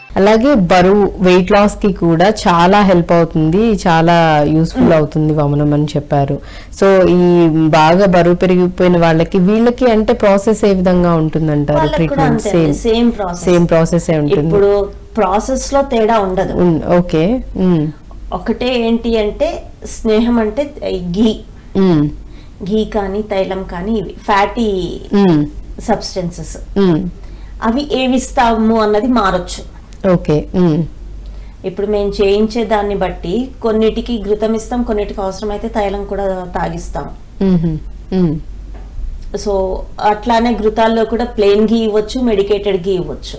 అలాగే బరువు weight loss కి కూడా చాలా హెల్ప్ అవుతుంది చాలా యూస్ఫుల్ అవుతుంది వమనం అని చెప్పారు సో ఈ బాగా బరువు పెరిగిపోయిన వాళ్ళకి వీళ్ళకి అంటే ప్రాసెస్ ఏ విధంగా ఉంటుందంటారు వాళ్ళకి కూడా ట్రీట్మెంట్ అంతే same same process same process ఏ ఉంటుంది ఇప్పుడు ప్రాసెస్ లో తేడా ఉండదు ఓకే ఒకటే ఏంటి అంటే స్నేహం అంటే గీ ఘీ కానీ తైలం కానీ ఇవి ఫ్యాటీ సబ్స్టెన్సెస్ అవి ఏవి ఇస్తాము అన్నది మారొచ్చు ఓకే ఇప్పుడు మేము చేయించే దాన్ని బట్టి కొన్నిటికి ఘృతం ఇస్తాం కొన్నిటికి అవసరమైతే తైలం కూడా తాగిస్తాం సో అట్లానే ఘృతాల్లో కూడా ప్లెయిన్ ఘీ ఇవ్వచ్చు మెడికేటెడ్ ఘీ ఇవ్వచ్చు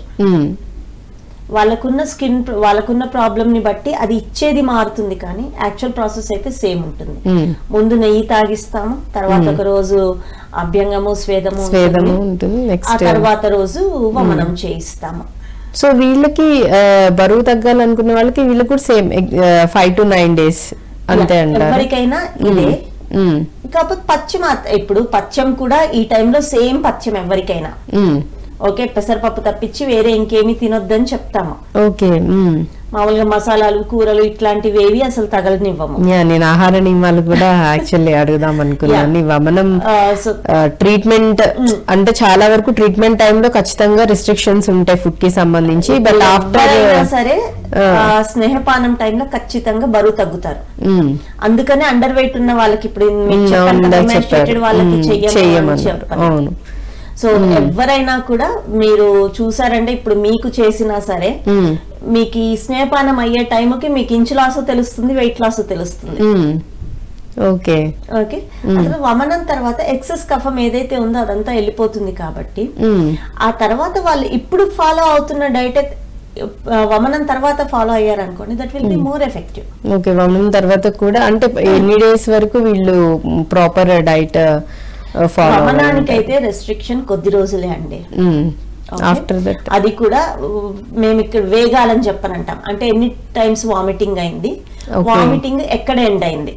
వాళ్ళకున్న స్కిన్ వాళ్ళకున్న ప్రాబ్లమ్ ని బట్టి అది ఇచ్చేది మారుతుంది కానీ యాక్చువల్ ప్రాసెస్ అయితే సేమ్ ఉంటుంది ముందు నెయ్యి తాగిస్తాము తర్వాత ఒక రోజు అభ్యంగము స్వేదము స్వేదము ఉంటుంది. ఉంటుంది ఆ నెక్స్ట్ తర్వాత రోజు వమనం చేయిస్తాము సో వీళ్ళకి ఆ, బరువు తగ్గాలనుకున్న వాళ్ళకి వీళ్ళకి కూడా same five to nine days అంతే అంటారు ఎవరికైనా ఇదే కాకపోతే పచ్చం మాత్ర- ఇప్పుడు పచ్చం కూడా ఈ టైంలో సేమ్ పచ్చం ఎవరికైనా ఓకే పెసరపప్పు తప్పించి వేరే ఇంకేమీ తినొద్దని చెప్తాము ఓకే మామూలుగా మసాలాలు కూరలు ఇట్లాంటివి ఏవి అసలు తగలనివ్వము యా నేను ఆహార నియమాలు కూడా యాక్చువల్లీ అడుగుదాం అనుకున్నాను ఈ వమనం ఆ, సో ట్రీట్మెంట్ అంటే చాలా వరకు ట్రీట్మెంట్ టైంలో ఖచ్చితంగా రిస్ట్రిక్షన్స్ ఉంటాయి ఫుడ్ కి సంబంధించి బట్ ఆఫ్టర్ ఎవరైనా సరే ఆ, స్నేహపానం టైంలో ఖచ్చితంగా బరువు తగ్గుతారు అందుకనే అండర్ వెయిట్ ఉన్న వాళ్ళకి ఇప్పుడు మీకు చెప్పాను కదా, menstruated వాళ్ళకి చెయ్యము అని చెయ్యమన్నారు చెప్పాను. అవును సో ఎవరైనా కూడా మీరు చూసారంటే ఇప్పుడు మీకు చేసినా సరే మ్మ్. మీకు ఈ స్నేహపానం అయ్యే టైంకి మీకు ఇంచు లాస్ తెలుస్తుంది వెయిట్ లాస్ తెలుస్తుంది మ్మ్. ఓకే ఓకే అసలు వమనం తర్వాత ఎక్సెస్ కఫం ఏదైతే ఉందో అదంతా వెళ్ళిపోతుంది కాబట్టి మ్మ్. ఆ తర్వాత వాళ్ళు ఇప్పుడు ఫాలో అవుతున్న డైట్ వమనం తర్వాత ఫాలో అయ్యారనుకోండి that will be more effective okay వమనం తర్వాత కూడా అంటే ఎన్ని డేస్ వరకు వీళ్ళు ప్రాపర్ డైట్ ఫాలో వమనానికి అయితే రెస్ట్రిక్షన్ కొద్ది రోజులే అండి Okay. ఆఫ్టర్ దట్ అది కూడా ఉ, మేము ఇక్కడ వేగాలని చెప్పనంటాం అంటే ఎన్ని టైమ్స్ వామిటింగ్ అయింది Okay. వామిటింగ్ ఎక్కడ ఎండ్ అయింది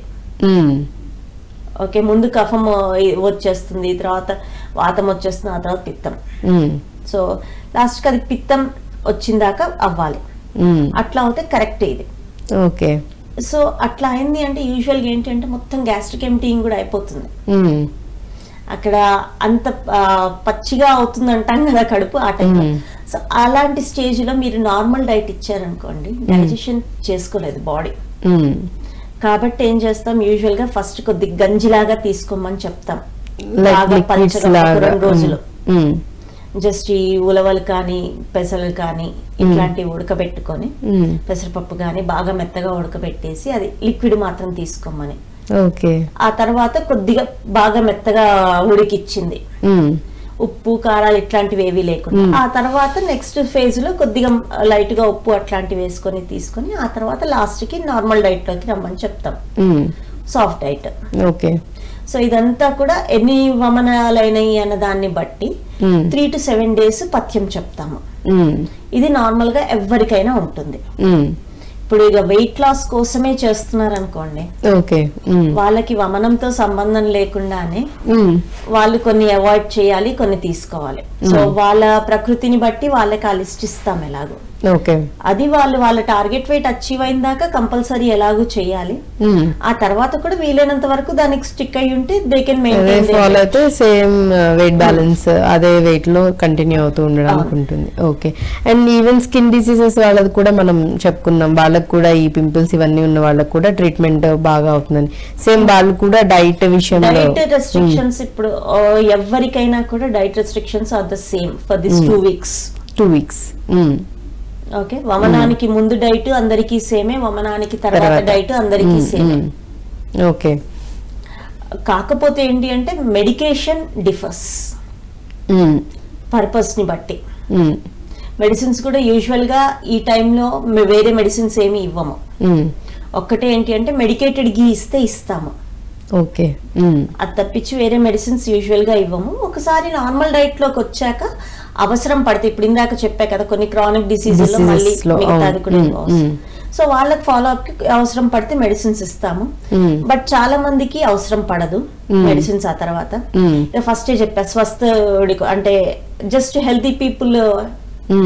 ఓకే ముందు కఫం వచ్చేస్తుంది తర్వాత వాతం వచ్చేస్తుంది ఆ తర్వాత పిత్తం సో లాస్ట్కి అది పిత్తం వచ్చిందాక అవ్వాలి అట్లా అవుతే కరెక్ట్ ఇది ఓకే సో అట్లా అయింది అంటే యూజువల్గా ఏంటంటే మొత్తం గ్యాస్ట్రిక్ ఎంటీయింగ్ కూడా అయిపోతుంది అక్కడ అంత ఆ, పచ్చిగా అవుతుంది అంటాం కదా కడుపు ఆ టైంలో మ్మ్. సో అలాంటి స్టేజ్ లో మీరు నార్మల్ డైట్ ఇచ్చారనుకోండి డైజెషన్ చేసుకోలేదు బాడీ కాబట్టి ఏం చేస్తాం యూజువల్ గా ఫస్ట్ కొద్ది గంజిలాగా తీసుకోమని చెప్తాం లైక్ బాగా లిక్విడ్స్ పలచగా ఒక లాగా రెండు రోజులు జస్ట్ ఈ ఉలవలు కానీ పెసలు కానీ ఇట్లాంటివి ఉడకబెట్టుకొని పెసరపప్పు కానీ బాగా మెత్తగా ఉడకబెట్టేసి అది లిక్విడ్ మాత్రం తీసుకోమని ఓకే ఆ తర్వాత కొద్దిగా బాగా మెత్తగా ఉడికిచ్చింది ఉప్పు కారాలు ఇట్లాంటివి ఏవి లేకుండా ఆ తర్వాత నెక్స్ట్ ఫేజ్ లో కొద్దిగా లైట్ గా ఉప్పు అట్లాంటివి వేసుకొని తీసుకొని ఆ తర్వాత లాస్ట్ కి నార్మల్ డైట్ లోకి రమ్మని చెప్తాం సాఫ్ట్ డైట్ ఓకే సో ఇదంతా కూడా ఎన్ని వమనాలైనవి అన్న దాన్ని బట్టి త్రీ టు సెవెన్ డేస్ పథ్యం చెప్తాము ఇది నార్మల్ గా ఎవరికైనా ఉంటుంది ఇప్పుడు ఇక వెయిట్ లాస్ కోసమే చేస్తున్నారు అనుకోండి ఓకే వాళ్ళకి వమనంతో సంబంధం లేకుండానే వాళ్ళు కొన్ని అవాయిడ్ చేయాలి కొన్ని తీసుకోవాలి సో వాళ్ళ ప్రకృతిని బట్టి వాళ్ళకి ఆ లిస్ట్ ఇస్తాం ఎలాగో ఓకే అది వాళ్ళు వాళ్ళ టార్గెట్ వెయిట్ అచీవ్ అయిన దాకా కంపల్సరీ ఎలాగో చేయాలి ఆ తర్వాత కూడా వీలైనంత వరకు దానికి స్టిక్ అయి ఉంటే దే కెన్ అదే మెయింటైన్ ఫాలో అయితే సేమ్ వెయిట్ బ్యాలెన్స్ అదే వెయిట్ లో కంటిన్యూ అవుతూ ఉండడానికి ఉంటుంది okay and even skin diseases వాళ్ళది కూడా మనం చెప్పుకున్నాం వాళ్ళకి కూడా ఈ పింపుల్స్ ఇవన్నీ ఉన్న వాళ్ళకి కూడా ట్రీట్మెంట్ బాగా అవుతుందని సేమ్ వాళ్ళు కూడా డైట్ విషయంలో డైట్ రెస్ట్రిక్షన్స్ ఇప్పుడు ఆ, ఎవరికైనా కూడా diet restrictions are the same for this two weeks two weeks okay వమనానికి ముందు డైట్ అందరికీ సేమే వమనానికి తర్వాత తర్వాత. డైట్ అందరికీ సేమే ఓకే కాకపోతే ఏంటి అంటే మెడికేషన్ డిఫర్స్ పర్పస్ ని బట్టి మెడిసిన్స్ కూడా యూజువల్ గా ఈ టైంలో వేరే మెడిసిన్స్ ఏమి ఇవ్వము ఒక్కటే ఏంటి అంటే మెడికేటెడ్ గీ ఇస్తే ఇస్తాము ఓకే అది తప్పించి వేరే మెడిసిన్స్ యూజువల్ గా ఇవ్వము ఒకసారి నార్మల్ డైట్ లోకి వచ్చాక అవసరం పడితే ఇప్పుడు ఇందాక చెప్పా కదా కొన్ని క్రానిక్ డిసీజెస్ లో Diseases మళ్ళీ లో, మిగతాది అవును. కూడా మ్మ్, ఇవ్వచ్చు. మ్మ్. సో వాళ్ళకి ఫాలో అప్ కి అవసరం పడితే మెడిసిన్స్ ఇస్తాము మ్మ్. బట్ చాలా మందికి అవసరం పడదు మ్మ్. మెడిసిన్స్ ఆ తర్వాత మ్మ్. ఫస్ట్ చెప్పా స్వస్థ అంటే just healthy people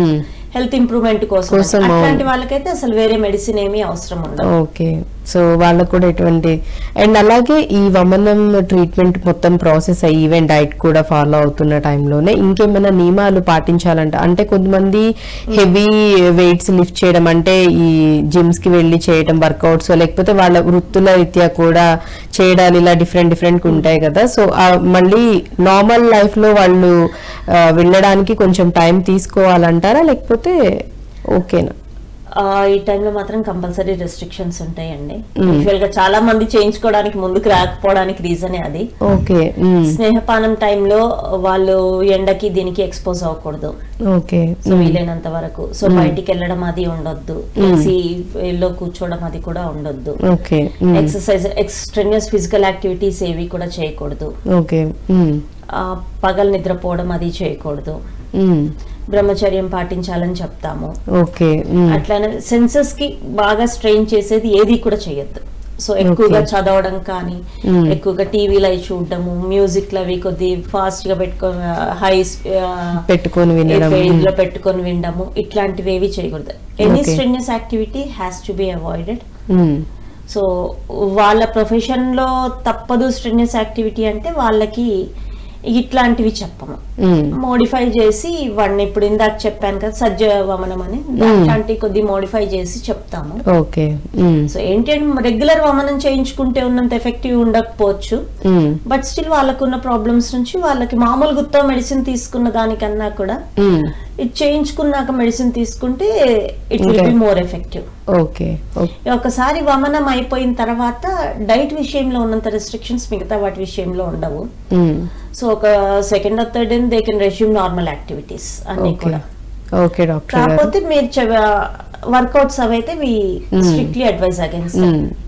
health improvement కోసం కోసం, అవును. అట్లాంటి వాళ్ళకైతే అసలు వేరే మెడిసిన్ ఏమీ అవసరం ఉండదు ఓకే సో వాళ్ళకు కూడా ఎటువంటి అండ్ అలాగే ఈ వమనం ట్రీట్మెంట్ మొత్తం ప్రాసెస్ అయ్యి ఈవెన్ డైట్ కూడా ఫాలో అవుతున్న టైంలోనే ఇంకేమైనా నియమాలు పాటించాలంట అంటే కొంతమంది హెవీ వెయిట్స్ లిఫ్ట్ చేయడం అంటే ఈ జిమ్స్ కి వెళ్ళి చేయడం వర్కౌట్స్ లేకపోతే వాళ్ళ వృత్తుల రీత్యా కూడా చేయడాలు ఇలా డిఫరెంట్ డిఫరెంట్ ఉంటాయి కదా సో మళ్ళీ నార్మల్ లైఫ్ లో వాళ్ళు ఆ, వెళ్ళడానికి కొంచెం టైం తీసుకోవాలంటారా లేకపోతే ఓకేనా ఆ, ఈ టైంలో మాత్రం కంపల్సరీ రెస్ట్రిక్షన్స్ ఉంటాయండి యూజువల్ గా చాలా మంది చేయించుకోవడానికి ముందుకు రాకపోవడానికి రీజనే అది ఓకే ఉమ్, స్నేహపానం టైంలో వాళ్ళు ఎండకి దీనికి ఎక్స్పోజ్ అవ్వకూడదు ఓకే సో వీలైనంత వరకు సో బయటికి వెళ్ళడం అది ఉండొద్దు ఏసీ లో కూర్చోవడం అది కూడా ఉండొద్దు okay um, exercise extraneous physical activities ఏవి కూడా చేయకూడదు ఓకే ఉమ్, ఆ, పగలు నిద్రపోవడం అది చేయకూడదు ఉమ్, బ్రహ్మచర్యం పాటించాలని చెప్తాము ఓకే ఉమ్, అట్లానే సెన్సెస్ కి బాగా స్ట్రెయిన్ చేసేది ఏది కూడా చేయొద్దు సో ఎక్కువగా Okay. చదవడం కానీ Hmm. ఎక్కువగా టీవీలో అవి చూడడము మ్యూజిక్ లో అవి కొద్ది ఫాస్ట్ గా పెట్టుకొని హై పెట్టుకొని వినడం పేజ్ లో పెట్టుకొని వినడము ఇట్లాంటివి ఏవి చేయకూడదు any Okay. Strenuous activity has to be avoided um, so వాళ్ళ ప్రొఫెషన్ లో తప్పదు స్ట్రెనియస్ యాక్టివిటీ అంటే వాళ్ళకి ఇట్లాంటివి చెప్పము ఉమ్, మోడిఫై చేసి వాడిని ఇప్పుడు ఇందాక చెప్పాను కదా సజ్జ వమనం అని అట్లాంటి కొద్ది మోడిఫై చేసి చెప్తాము ఓకే ఉమ్, సో ఏంటి అంటే రెగ్యులర్ వమనం చేయించుకుంటే ఉన్నంత ఎఫెక్టివ్ ఉండకపోవచ్చు ఉమ్, బట్ స్టిల్ వాళ్ళకున్న ప్రాబ్లమ్స్ నుంచి వాళ్ళకి మామూలు గుత్త మెడిసిన్ తీసుకున్న దానికన్నా కూడా ఉమ్, ఇది చేయించుకున్నాక మెడిసిన్ తీసుకుంటే it will be Okay. More effective okay okay ఒకసారి వమనం అయిపోయిన తర్వాత డైట్ విషయంలో ఉన్నంత రెస్ట్రిక్షన్స్ మిగతా వాటి విషయంలో ఉండవు ఉమ్, సో ఒక second or third they can resume normal activities అన్ని ఓకే కూడా ఓకే డాక్టర్ గారు కాకపోతే మీరు వర్కౌట్స్ అవైతే వి Hmm. స్ట్రిక్ట్లీ అడ్వైజ్ అగేన్స్ ఉమ్,